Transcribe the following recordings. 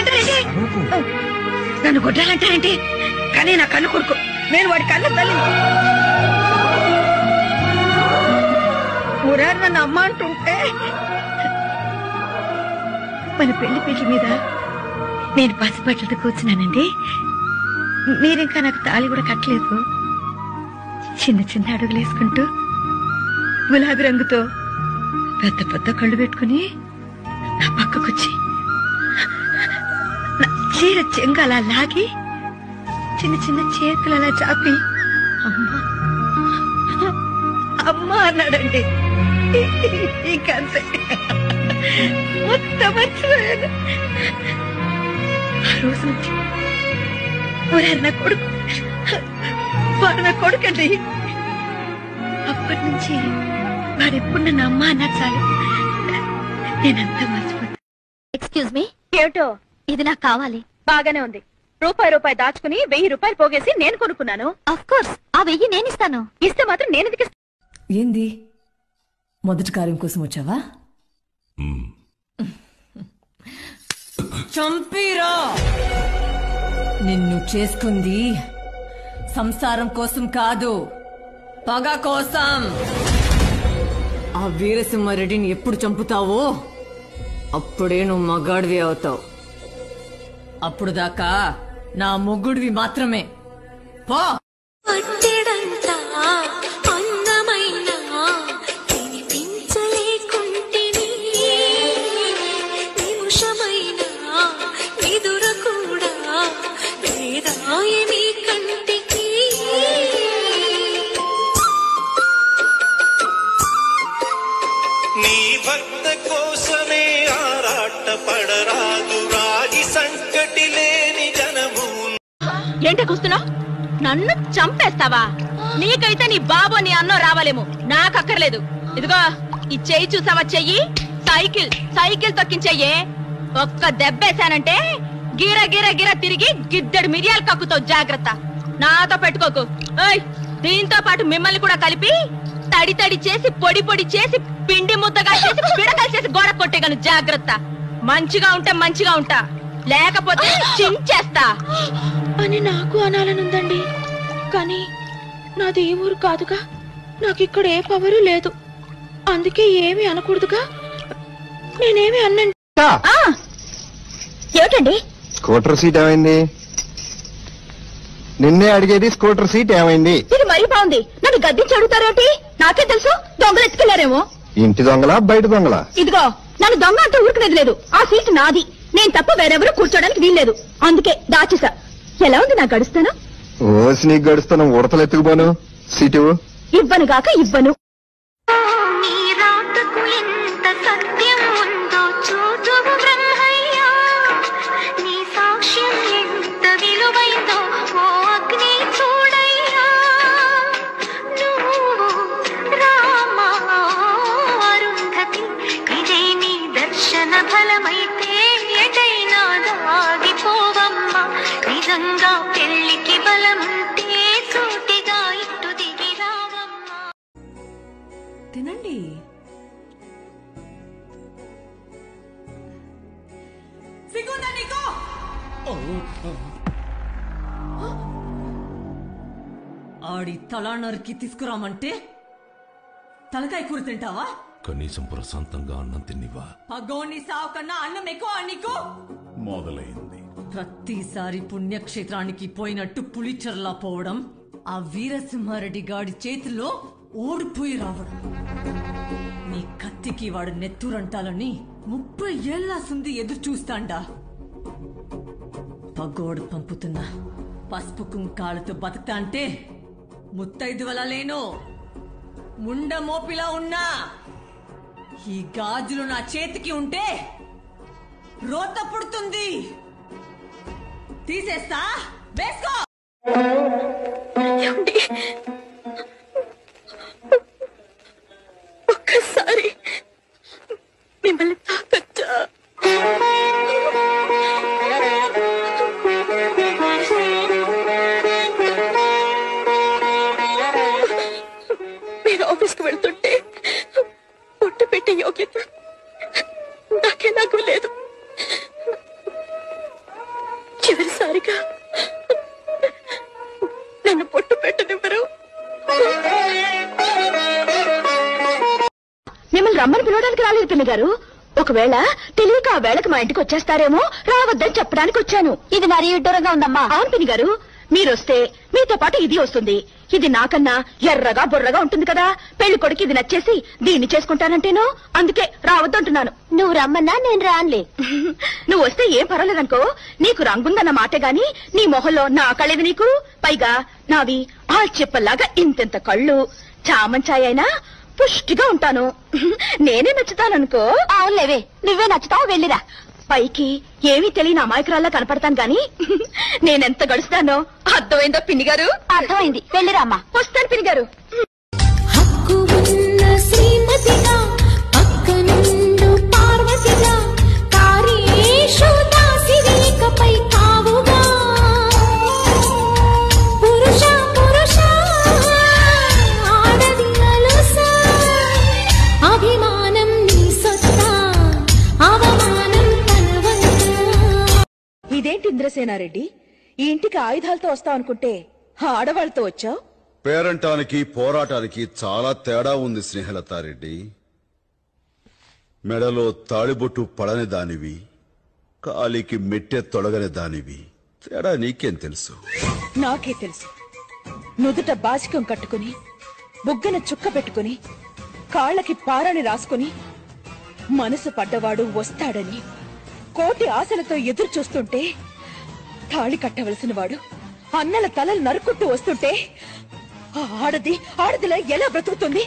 కొట్టాలంటారేంటి నన్ను కొట్టాలంటారేంటి కానీ నా కన్ను కొడుకు నేను వాడి కన్ను తల్లి ఊరారు నన్ను అమ్మ అంటుంటే మన పెళ్లి పెళ్లి మీద నేను పసిబట్టలతో కూర్చున్నానండి మీరింకా నాకు తాళి కూడా కట్టలేదు చిన్న చిన్న అడుగులు వేసుకుంటూ గులాబీ రంగుతో పెద్ద పెద్ద కళ్ళు పెట్టుకుని నా పక్కకొచ్చి నా చీర చెంగ అలా లాగి చిన్న చిన్న చేతులు అలా చాపి అమ్మా అమ్మా అన్నాడండి ఇంకంతే మొత్తం మర్చిపోయాను ఆ రోజు నుంచి ఊరారు నా కొడుకు వాడు నా కొడుకండి అప్పటి నుంచి వాడు ఎప్పుడు నన్ను అమ్మ అన్నా చాలు నేనంతా మర్చిపోతాను ఎక్స్క్యూజ్ మీ ఏమిటో ఇది నాకు కావాలి బాగానే ఉంది రూపాయి రూపాయి దాచుకుని వెయ్యి రూపాయలు పోగేసి నేను కొనుక్కున్నాను అఫ్ కోర్స్ ఆ వెయ్యి నేను ఇస్తాను ఇస్తే మాత్రం నేను ఎందుకు ఇస్తాను? ఏంది మొదటి కార్యం కోసం వచ్చావా చంపీరా నిన్ను చేసుకుంది సంసారం కోసం కాదు పగ కోసం ఆ వీరసింహారెడ్డిని ఎప్పుడు చంపుతావో అప్పుడే నువ్వు మగాడివి అవుతావు అప్పుడు దాకా నా మొగ్గుడివి మాత్రమే పో పట్టెడంతా అందమైన వినిపించలేకుంటిని నిమిషమైన నిదుర కూడా వేదాయని కంటికి నీ భక్త కోసమే ఆరాట పడరాదు రాగి సంకటి లేని జనము ఏంటి కూస్తున్నావు నన్ను చంపేస్తావా నీకైతే నీ బాబు నీ అన్నో రావాలేమో నాకు అక్కర్లేదు ఇదిగో ఈ చెయ్యి చూసావా చెయ్యి సైకిల్ సైకిల్ తొక్కించెయ్యే ఒక్క దెబ్బేశానంటే గిర గిర గిర తిరిగి గిద్దెడు మిరియాలు కక్కుతావు జాగ్రత్త నాతో పెట్టుకోకు ఏయ్ దీంతో పాటు మిమ్మల్ని కూడా కలిపి తడి తడి చేసి పొడి పొడి చేసి పిండి ముద్దగా చేసి పిడకలు చేసి గోడ కొట్టేగలను జాగ్రత్త మంచిగా ఉంటే మంచిగా ఉంటా లేకపోతే చించేస్తా అని నాకు అనాలనుందండి కానీ నాది ఈ ఊరు కాదుగా నాకు ఇక్కడ ఏ పవరు లేదు అందుకే ఏమీ అనకూడదుగా నేనేమి అన్నండి ఏమిటండి స్కూటర్ సీట్ ఏమైంది నిన్నే అడిగేది స్కూటర్ సీట్ ఏమైంది ఇది మరీ బాగుంది నన్ను గద్దించి అడుగుతారేంటి నాకే తెలుసు దొంగలు ఎత్తుకెళ్లారేమో ఇంటి దొంగలా బయట దొంగలా ఇదిగో నన్ను దొంగ అంటూ ఊరుకునేది లేదు ఆ సీట్ నాది నేను తప్ప వేరెవరూ కూర్చోడానికి వీల్లేదు అందుకే దాచేసా ఎలా ఉంది నా గడుస్తాను ఓసి నీకు గడుస్తున్న ఉడతలు ఎత్తుకుపోను సీటు ఇవ్వను గాక ఇవ్వను నీ రాతకు ఎంత సత్యం ఉందో చూడువు బ్రహ్మయ్యా నీ సాక్ష్యం ఎంత విలువైందో ఓ అగ్ని చూడయ్యా నువ్వు రామా అరుంధతి ఇదే నీ దర్శన ఫలమైతే ఎటైనా దాగిపోవమ్మా నిజంగా పెళ్లికి బలముంటే సూటిగా ఇటు దిగి రావమ్మా తినండి సిగ్గుందా నీకు ఆడి తల నరికి తీసుకురామంటే తలకాయ కూర తింటావా కనీసం ప్రశాంతంగా అన్నం తిన్నివా పగోని సావు కన్నా అన్నం ఎక్కువ నీకు మొదలైంది ప్రతిసారి పుణ్యక్షేత్రానికి పోయినట్టు పులిచెర్లా పోవడం ఆ వీరసింహారెడ్డి గాడి చేతిలో ఓడిపోయి రావడం నీ కత్తికి వాడు నెత్తురంటాలని ముప్పై ఏళ్ల సుంది ఎదురు చూస్తాండా పగోడు పంపుతున్న పసుపు కుంకాలతో బతుకుతా అంటే ముత్తైదు వల్ల లేను ముండ మోపిలా ఉన్నా ఈ గాజులు నా చేతికి ఉంటే రోత పుడుతుంది తీసేస్తా వేసుకో ఒక్కసారి మిమ్మల్ని తాకచ్చా మీరు ఆఫీస్కి వెళ్తుంటే పొట్టు పెట్టే యోగ్యత నాకెలాగూ లేదు చివరిసారిగా నన్ను పొట్టు పెట్టనివ్వరు మిమ్మల్ని రమ్మని పిలవడానికి రాలేదు పిన్ని గారు ఒకవేళ తెలియక ఆ వేళకి మా ఇంటికి వచ్చేస్తారేమో రావద్దని చెప్పడానికి వచ్చాను ఇది మరీ విడ్డూరంగా ఉందమ్మా అవును పిన్ని గారు మీరొస్తే మీతో పాటు ఇది వస్తుంది ఇది నాకన్నా ఎర్రగా బుర్రగా ఉంటుంది కదా పెళ్లి కొడుకు ఇది నచ్చేసి దీన్ని చేసుకుంటానంటేనో అందుకే రావద్దంటున్నాను నువ్వు రమ్మన్నా నేను రానులే నువ్వు వస్తే ఏం పర్వాలేదనుకో నీకు రంగుందన్న మాటే గాని నీ మొహంలో నా కళ్ళేది నీకు పైగా నావి ఆ చెప్పల్లాగా ఇంతెంత కళ్ళు చామంచాయ్ అయినా పుష్టిగా ఉంటాను నేనే నచ్చుతాననుకో అవునులేవే నువ్వే నచ్చుతావు వెళ్ళిరా పైకి ఏమీ తెలియని అమాయకురాల్లా కనపడతాను గాని నేనెంత గడుస్తానో అర్థమైందో పిన్ని గారు అర్థమైంది వెళ్ళిరా అమ్మా వస్తాను పిన్ని గారు హక్కు ఉన్న శ్రీమతిగా పక్కనుండు పార్వతిగా కార్యేషు దాసిరేకపై కావుగా పురుష పురుష ఆడది అలుస అభిమానం నీ సొత్తా అవమానం తనవంతా ఇదేంటి ఇంద్రసేనారెడ్డి ఈ ఇంటికి ఆయుధాలతో వస్తావు అనుకుంటే ఆడవాళ్ళతో వచ్చావు పేరంటానికి పోరాటానికి చాలా తేడా ఉంది స్నేహలతారెడ్డి మెడలో తాళిబొట్టు పడని దానివి కాలికి మెట్టె తొలగని దానివి తేడా నీకేం తెలుసు నాకే తెలుసు నుదుట బాసికం కట్టుకుని బుగ్గన చుక్క పెట్టుకుని కాళ్ళకి పారని రాసుకుని మనసు పడ్డవాడు వస్తాడని కోటి ఆశలతో ఎదురు చూస్తుంటే తాళి కట్టవలసిన వాడు అన్నల తలలు నరుక్కుంటూ వస్తుంటే ఆ ఆడది ఆడదిలా ఎలా బ్రతుకుతుంది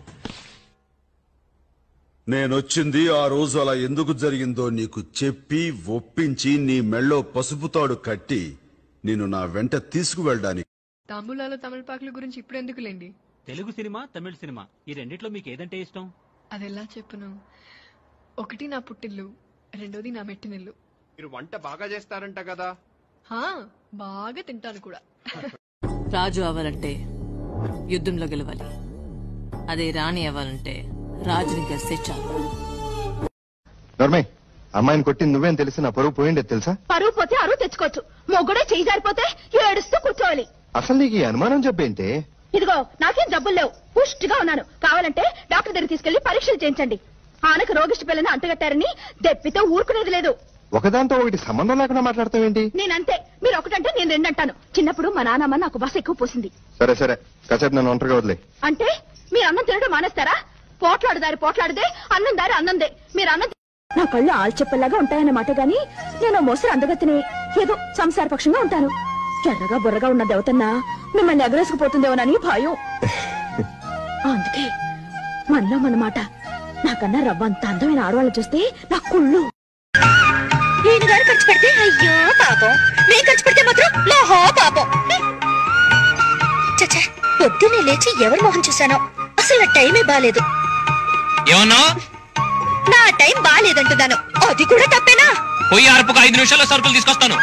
నేనొచ్చింది ఆ రోజు అలా ఎందుకు జరిగిందో నీకు చెప్పి ఒప్పించి నీ మెళ్ళో పసుపుతాడు కట్టి నేను నా వెంట తీసుకువెళ్ళడానికి తాంబూలాలు తమిళపాకుల గురించి ఇప్పుడు ఎందుకులేండి తెలుగు సినిమా తమిళ సినిమా ఈ రెండిట్లో మీకు ఏదంటే ఇష్టం అదెలా చెప్పును ఒకటి నా పుట్టిల్లు రెండోది నా మెట్టినిల్లు మీరు వంట బాగా చేస్తారంట కదా హా బాగా తింటాను కూడా రాజు అవ్వాలంటే యుద్ధంలో గెలవాలి అదే రాణి అవ్వాలంటే రాజుని గెలిస్తే చాలు నర్మే అమ్మాయిని కొట్టింది నువ్వేం తెలిసి నా పరువు పోయిండేది తెలుసా పరువు పోతే అరువు తెచ్చుకోవచ్చు మొగ్గుడే చేయి జారిపోతే ఏడుస్తూ కూర్చోవాలి అసలు నీకు ఈ అనుమానం జబ్బేంటే ఇదిగో నాకేం జబ్బులు లేవు పుష్టిగా ఉన్నాను కావాలంటే డాక్టర్ దగ్గర తీసుకెళ్లి పరీక్షలు చేయించండి ఆనకు రోగిష్టి పిల్లని అంటగట్టారని దెప్పితో ఊరుకునేది లేదు ఒకదాంతో ఒకటి సంబంధం లేకుండా మాట్లాడతావేంటి నేనంతే మీరు ఒకటంటే నేను రెండంటాను చిన్నప్పుడు మా నాన్నమ్మ నాకు బస్ ఎక్కువ పోసింది సరే సరే కాసేపు నన్ను ఒంటరిగా వదిలే అంటే మీరు అన్నం తినడం మానేస్తారా పోట్లాడు దారి పోట్లాడదే అన్నం దారి అన్నందే మీరు అన్నం నా కళ్ళు ఆల్చెప్పల్లాగా ఉంటాయన్నమాట గాని నేను మోసరు అందగతిని ఏదో సంసార పక్షంగా ఉంటాను ఎర్రగా బుర్రగా ఉన్న దేవతన్న మిమ్మల్ని ఎగరేసుకుపోతుందేమోనని భయం అందుకే మనలో మన మాట నాకన్నా రవ్వంత అందమైన ఆడవాళ్ళని చూస్తే నా కుళ్ళు ఈయన గారు ఖర్చు పెడితే అయ్యో పాపం నేను ఖర్చు పెడితే మాత్రం లోహో పాపం చచ్చా పొద్దున్నే లేచి ఎవరి మొహం చూశానో అసలు నా టైమే బాలేదు ఏమన్నా నా టైం బాలేదంటున్నాను అది కూడా తప్పేనా పోయి అరపుకు ఐదు నిమిషాల్లో సరుకులు తీసుకొస్తాను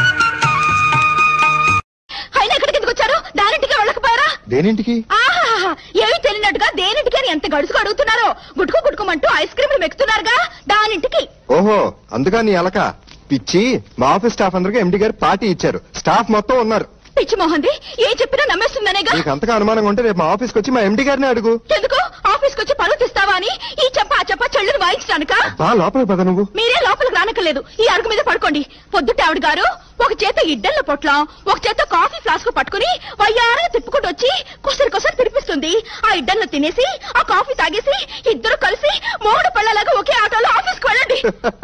అయినా ఎక్కడికి ఎందుకు వచ్చారు దారింటికి వెళ్ళకపోయారా దేనింటికి ఆహాహా ఏమీ తెలియనట్టుగా దేనింటికి అని ఎంత గడుసుకు అడుగుతున్నారో గుట్టుకు గుట్టుకోమంటూ ఐస్ క్రీమ్లు మెక్కుతున్నారుగా దానింటికి ఓహో అందుగా నీ అలక పిచ్చి మా ఆఫీస్ స్టాఫ్ అందరికీ ఎండి గారు పార్టీ ఇచ్చారు స్టాఫ్ మొత్తం ఉన్నారు పిచ్చి మోహంది ఏ చెప్పినా నమ్మేస్తుందనేగా నీకు అంతగా అనుమానంగా ఉంటే రేపు మా ఆఫీస్కి వచ్చి మా ఎండి గారిని అడుగు ఎందుకు ఆఫీస్కి వచ్చి పరువు తీస్తావా అని ఈ చెప్ప ఆ చెప్ప చెల్లును వాయించడానిక బా లోపలికి పద నువ్వు మీరే లోపలికి రానక్కర్లేదు ఈ అరుగు మీద పడుకోండి పొద్దుట ఆవిడ గారు ఒక చేత ఇడ్డల్ల పొట్లం ఒక చేత కాఫీ ఫ్లాస్క్ పట్టుకుని వయ్యారగా తిప్పుకుంటూ వచ్చి కొసరి కొసరి తినిపిస్తుంది ఆ ఇడ్డల్లో తినేసి ఆ కాఫీ తాగేసి ఇద్దరు కలిసి మూడు పళ్ళలాగా ఒకే ఆటోలో ఆఫీస్కి వెళ్ళండి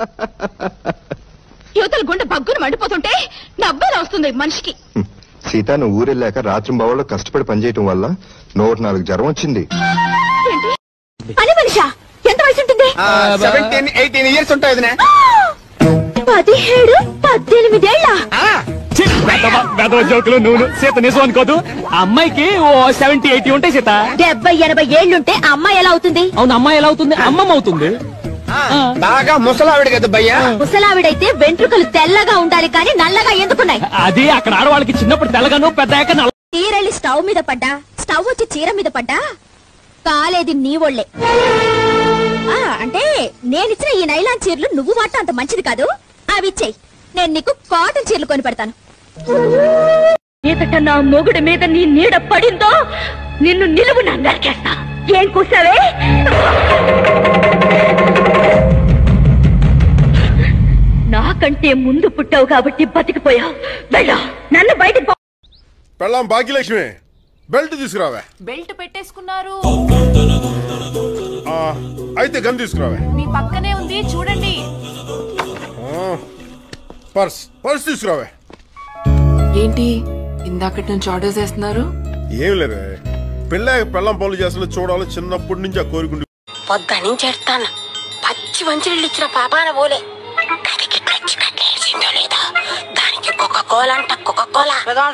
యువతల గుండె బగ్గును మండిపోతుంటే నవ్వేలా వస్తుంది మనిషికి సీత నువ్వు ఊరెళ్ళాక రాత్రి బావలో కష్టపడి పనిచేయటం వల్ల నూట నాలుగు జ్వరం వచ్చింది ఏంటి పని మనిషా ఎంత వయసు ఉంటుంది సెవెంటీన్ ఎయిటీన్ ఇయర్స్ ఉంటాయి వదినా. పదిహేడు పద్దెనిమిదేళ్ల జోకులు నువ్వు సీత నిజం అనుకోదు ఆ అమ్మాయికి ఓ సెవెంటీ ఎయిటీ ఉంటాయి సీత డెబ్బై ఎనభై ఏళ్లుంటే అమ్మాయి ఎలా అవుతుంది అవును అమ్మాయి ఎలా అవుతుంది అమ్మమ్మ అవుతుంది బాగా ముసలావిడ కదా భయ్యా ముసలావిడైతే వెంట్రుకలు తెల్లగా ఉండాలి కానీ నల్లగా ఎందుకున్నాయి అది అక్కడ ఆడవాళ్ళకి చిన్నప్పుడు తెల్లగాను పెద్దాక నల్ల చీరళ్ళి స్టవ్ మీద పడ్డా స్టవ్ వచ్చి చీర మీద పడ్డా కాలేది నీ ఒళ్ళే ఆ, అంటే నేనిచ్చిన ఈ నైలాన్ చీరలు నువ్వు వాట అంత మంచిది కాదు అవి ఇచ్చేయి నేను నీకు కాటన్ చీరలు కొని పెడతాను మీదట నా మొగుడి మీద నీ నీడ పడిందో నిన్ను నిలువు నరికేస్తా ఏం కూసావే నాకంటే ముందు పుట్టావు కాబట్టి బతికిపోయావు వెళ్ళా నన్ను బయటికి పో- పెళ్ళాం భాగ్యలక్ష్మి బెల్ట్ తీసుకురావే బెల్ట్ పెట్టేసుకున్నారు ఆ, అయితే గన్ తీసుకురావే మీ పక్కనే ఉంది చూడండి ఆ, పర్స్ పర్స్ తీసుకురావే ఏంటి ఇందాకటి నుంచి ఆర్డర్స్ చేస్తున్నారు ఏం లేదే పెళ్ళాక పెళ్ళం పనులు చేస్తున్న చూడాలి చిన్నప్పటి నుంచి ఆ కోరుకుంటు పొద్దునుంచి ఎడతాను పచ్చి మంచినీళ్ళు ఇచ్చిన పాపాన పోలే గదికి కచ్చి కట్టేసిందో లేదో దానికి కొక్క కోల అంట కొక్క కోల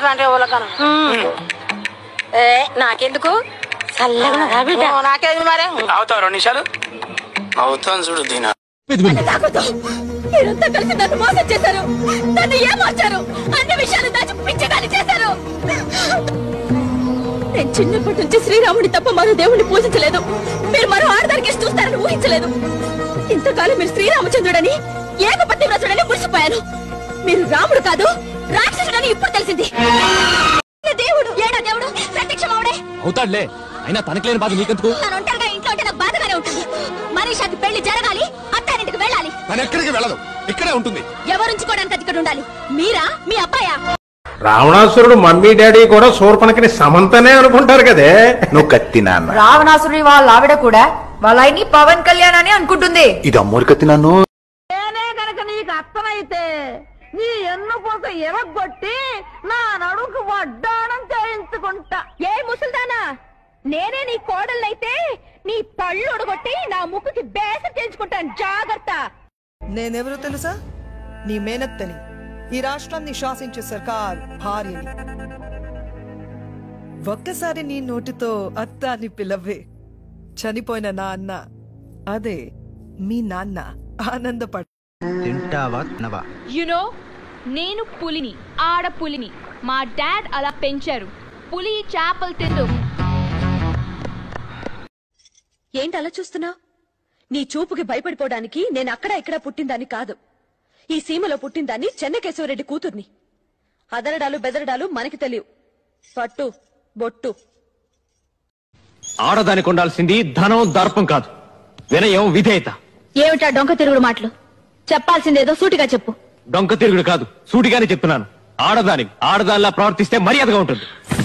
ఏ నాకెందుకు చల్లగా ఉన్నదా బిడ్డ నాకేది మరి అవుతావు రెండు నిమిషాలు అవుతాను చూడు దీనా తాగుతూ మీరంతా కలిసి నన్ను మోసం చేశారు నన్ను ఏమార్చారు అన్ని విషయాలు దాచి పిచ్చగాని చేశారు నేను చిన్నప్పటి నుంచి శ్రీరాముడి తప్ప మరో దేవుణ్ణి పూజించలేదు మీరు మరో ఆడదానికి చూస్తారని ఊహించలేదు ఇంతకాలం మీరు శ్రీరామచంద్రుడని ఏకపతి వ్రతుడని మురిసిపోయాను మీరు రాముడు కాదు రాక్షసుడని ఇప్పుడు తెలిసింది దేవుడు ఏడా దేవుడు ప్రత్యక్షమవుడే అవుతాడులే అయినా తనకి లేని బాధ నీకెందుకు తను ఒంటరిగా ఇంట్లో ఉంటే నాకు బాధగానే ఉంటుంది మనీషాకి పెళ్లి జరగాలి అత్తారింటికి వెళ్ళాలి తను ఎక్కడికి వెళ్ళదు ఇక్కడే ఉంటుంది ఎవరుంచుకోవడానికి అది ఇక్కడ ఉండాలి మీరా మీ అబ్బాయా రావణాసురుడు మమ్మీ డాడీ కూడా శూర్పణకిని సమంతనే అనుకుంటారు కదే నువ్వు కత్తి నాన్న రావణాసురుడి వాళ్ళ ఆవిడ కూడా వాళ్ళ ఆయన్ని పవన్ కళ్యాణ్ అని అనుకుంటుంది ఇది అమ్మోరు కత్తి నన్ను నేనే కనుక నీకు అత్తనైతే నీ ఎన్ను పోక ఎరగొట్టి నా నడుకు వడ్డాణం చేయించుకుంటా ఏ ముసల్దానా నేనే నీ కోడళ్ళైతే నీ పళ్ళు ఉడగొట్టి నా ముక్కుకి బేస చేయించుకుంటాను జాగ్రత్త నేనెవరో తెలుసా నీ మేనత్తని ఈ రాష్ట్రాన్ని శాసించే సర్కార్ భార్యని ఒక్కసారి నీ నోటితో అత్త అని పిలవే చనిపోయిన నా అన్న అదే మీ నాన్న ఆనందపడ తింటావా తినవా యునో నేను పులిని ఆడ పులిని మా డాడ్ అలా పెంచారు పులి చేపలు తిందు ఏంటి అలా చూస్తున్నావు నీ చూపుకి భయపడిపోవడానికి నేను అక్కడ ఇక్కడ పుట్టిందాన్ని కాదు ఈ సీమలో పుట్టిందాన్ని చెన్నకేశవరెడ్డి కూతుర్ని అదరడాలు బెదరడాలు మనకి తెలియవు పట్టు బొట్టు ఆడదానికి ఉండాల్సింది ధనం దర్పం కాదు వినయం విధేయత ఏమిటా డొంక తిరుగుడు మాటలు చెప్పాల్సిందేదో సూటిగా చెప్పు డొంక తిరుగుడు కాదు సూటిగానే చెప్తున్నాను ఆడదానికి ఆడదానిలా ప్రవర్తిస్తే మర్యాదగా ఉంటుంది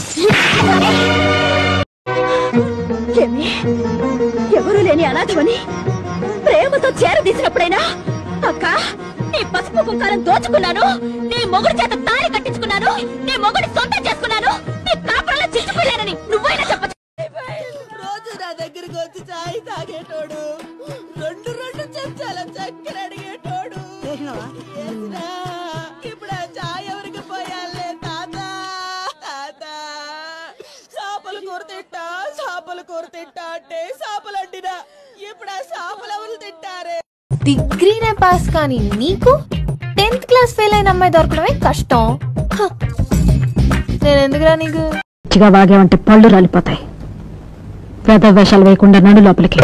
ఏమి? ఎవరూ లేని అనాథమని ప్రేమతో చేరదీసినప్పుడైనా అక్క నీ పసుపు కుంకాలం దోచుకున్నాను నీ మొగుడు చేత తాళి కట్టించుకున్నాను నీ మొగుడి సొంతం చేసుకున్నాను నీ కాపురంలో చిచ్చుకున్నానని నువ్వైనా చెప్పచ్చు రోజు నా దగ్గరికి వచ్చి చాయ్ తాగేటోడు రెండు రెండు చెంచాల చక్కెర అడిగేటోడు ఏసినా, ఇప్పుడు ఆ చాయ్ ఎవరికి పోయాలే తాత తాత చేపలు కూర తింటా చేపలు కూర తింటా అంటే చేపలు అండినా ఇప్పుడు ఆ చేపలు ఎవరు తింటారే డిగ్రీనే పాస్ కానీ నీకు టెన్త్ క్లాస్ ఫెయిల్ అయిన అమ్మాయి దొరకడమే కష్టం హ. నేను ఎందుకురా నీకు మంచిగా వాగేవంటే పళ్ళు రాలిపోతాయి వేద వేషాలు వేయకుండా నడు లోపలికి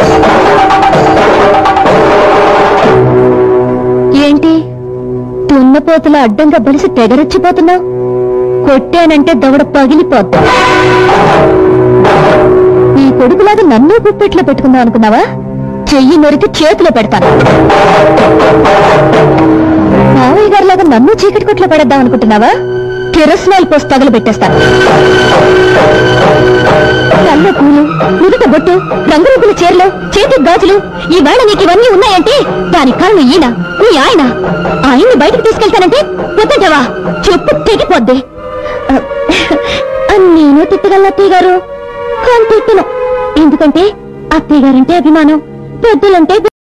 ఏంటి దున్నపోతుల అడ్డంగా బలిసి తెగరెచ్చిపోతున్నావు కొట్టానంటే దవడ పగిలిపోద్ది ఈ కొడుకులాగా నన్ను గుప్పెట్లో పెట్టుకుందాం అనుకున్నావా చెయ్యి నొరికి చేతిలో పెడతాను మావయ్య గారిలాగా నన్ను చీకటి కొట్లో పడేద్దాం అనుకుంటున్నావా కిరస్నాయిల్ పోసి తగలు పెట్టేస్తాను కళ్ళ పూలు నుదుట బొట్టు రంగురంగుల చీరలు చేతి గాజులు ఈ వేళ నీకు ఇవన్నీ ఉన్నాయంటే దానికి కారణం ఈయన నీ ఆయన ఆయన్ని బయటకు తీసుకెళ్తానంటే వద్దంటావా చెప్పు తెగిపోద్ది ఆ, అని నేను తిట్టగలను అత్తయ్య గారు కానీ తిట్టను ఎందుకంటే అత్తయ్య గారంటే అభిమానం పెద్దలంటే